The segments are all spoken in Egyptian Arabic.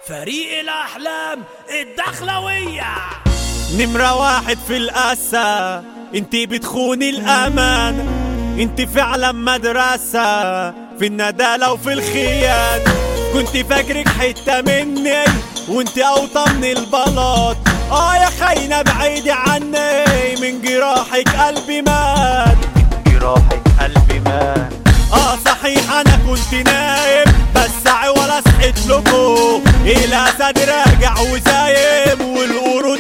فريق الأحلام الدخلوية نمرة واحد في القاسة انتي بتخوني الأمان انتي فعلا مدرسة في الندالة وفي الخيان كنت فاكرك حتة مني وانتي أوطى من البلاط اه يا خاينة بعيدي عني من جراحك قلبي مات جراحك قلبي مات اه صحيح انا كنت نايم بس ولا صحيت لكم الاسد راجع وزايم والقرود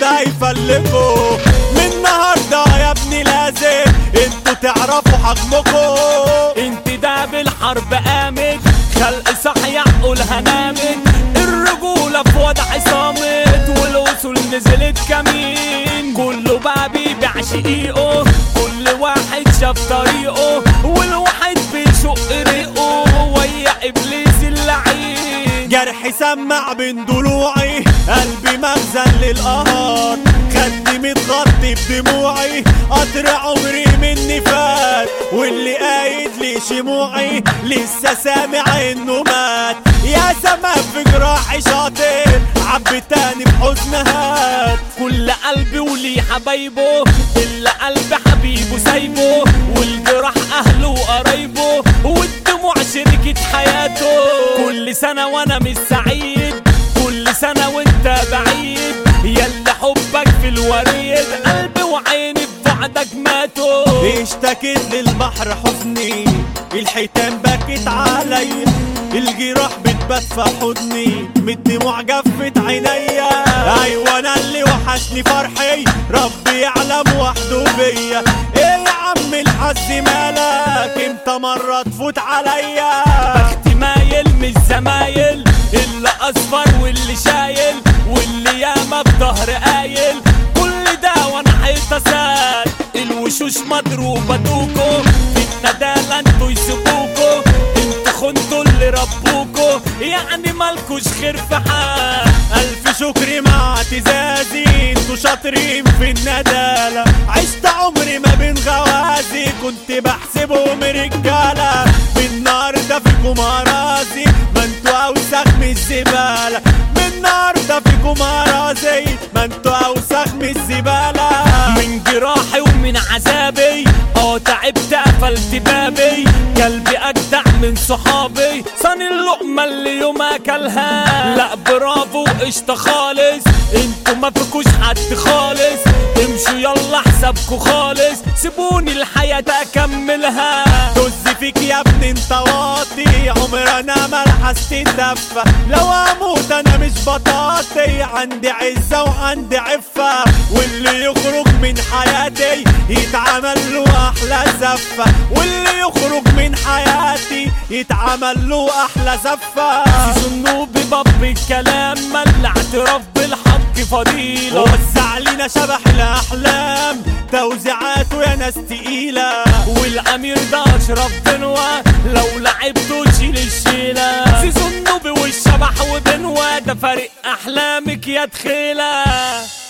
هيفلكوا من النهارده يا ابني لازم انتوا تعرفوا حجمكم انت ده بالحرب قامت خلق صح يعقلها نامت الرجولة في وضع صامت والوصول نزلت كمين كله بقى بيبيع شقيقه كل واحد شاف طريقه والواحد بيشق ريقه ويا ابليس اللعين جرحي سمع بين ضلوعي قلبي مخزن للقهار خدني متغطي بدموعي قطر عمري مني فات واللي قايد لي شموعي لسه سامع انه مات يا زمان في جراحي شاطر عبي تاني بحزن هات كل قلب وليه حبايبه اللي قلب حبيبه سايبه والجراح اهله وقرايبه والدموع شركة حياته كل سنة وانا مش سعيد كل سنة وانت بعيد يلا حبك في الوريد قلبي وعيني ببعدك ماتوا اشتكيت للبحر حزني الحيتان بكت عليا الجراح بتبات في حضني من الدموع جفت عينيا ايوه انا اللي وحشني فرحي ربي يعلم وحده بيا ايه يا عم الحظ مالك امتى مرة تفوت عليا بختي مايل مش زمايل اللي اصفر واللي شايل واللي ياما بظهر قايل كل ده وانا حيتصال الوشوش مضروبة دوكو في الندالة انتوا يسيبوكو انتوا خنتوا اللي ربوكو يعني مالكوش خير في حال ألف شكر مع اعتزازي انتوا شاطرين في الندالة عشت عمري ما بين غوازي كنت بحسبهم رجالة النهاردة فيكم أراضي ما انتوا أوسخ من الزبالة من النهاردة فيكم أراضي ما انتوا أوسخ من الزبالة من جراحي ومن عذابي اه تعبت قفلت بابي قلبي اجدع من صحابي صاني اللقمة اللي يوم اكلها لا برافو قشطة خالص انتوا ما فيكوش حد خالص امشوا يلا حسابكوا خالص سيبوني الحياة اكملها طز فيك يا ابني انت واطي عمر انا ما لحست دفة لو اموت انا مش بطاطي عندي عزة وعندي عفة واللي يخرج من حياتي يتعمل له احلى زفة واللي يخرج من حياتي يتعمل له احلى زفة سنوبي باب الكلام مل اعتراف بالحق فضيلة وسع لينا شبح الاحلام توزيعاته يا ناس تقيلة والامير ده اشرف بنوة لو لعبته تشيل الشيلة سيزون نوبي والشبح وبنوة ده فريق احلامك يا تخيلة